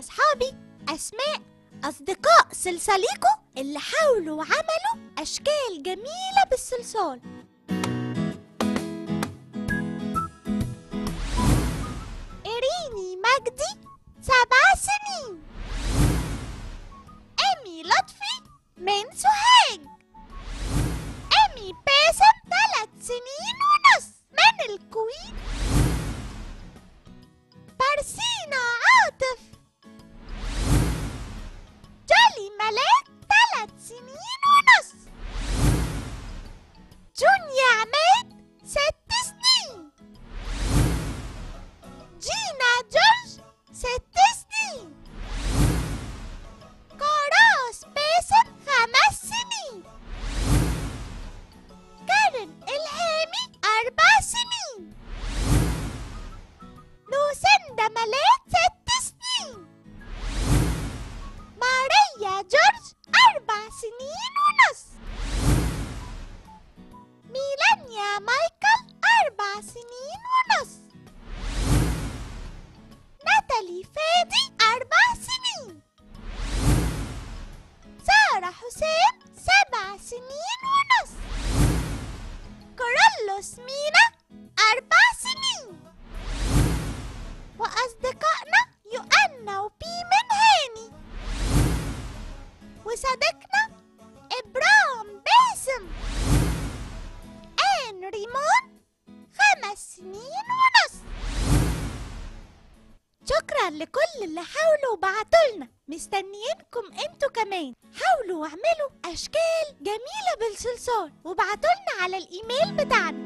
أصحابي أسماء أصدقاء سلسليكو اللي حاولوا وعملوا أشكال جميلة بالصلصال إريني مجدي سبع سنين إيمي لطفي من سوهاج إيمي باسم ثلاث سنين ونص من الكويت بارسينا عاطف جولي ملاك ثلاث سنين ونص جونيا عماد ست سنين جينا جورج ست سنين كراس باسم خمس سنين كارن إلهامي أربع سنين لوسندا ملاك ست سنين ماريا جورج أربع سنين ونص ميلانيا مايكل أربع سنين ونص ناتالي فادي أربع سنين سارة حسام سبع سنين ونص كورولوس مينا أربع سنين وأصدقائنا يؤنا وبيمن هاني وصديقنا إبرام باسم آن ريمون خمس سنين ونص شكرا لكل اللي حاولوا وبعتولنا مستنيينكم انتوا كمان حاولوا واعملوا اشكال جميلة بالصلصال وبعتولنا على الايميل بتاعنا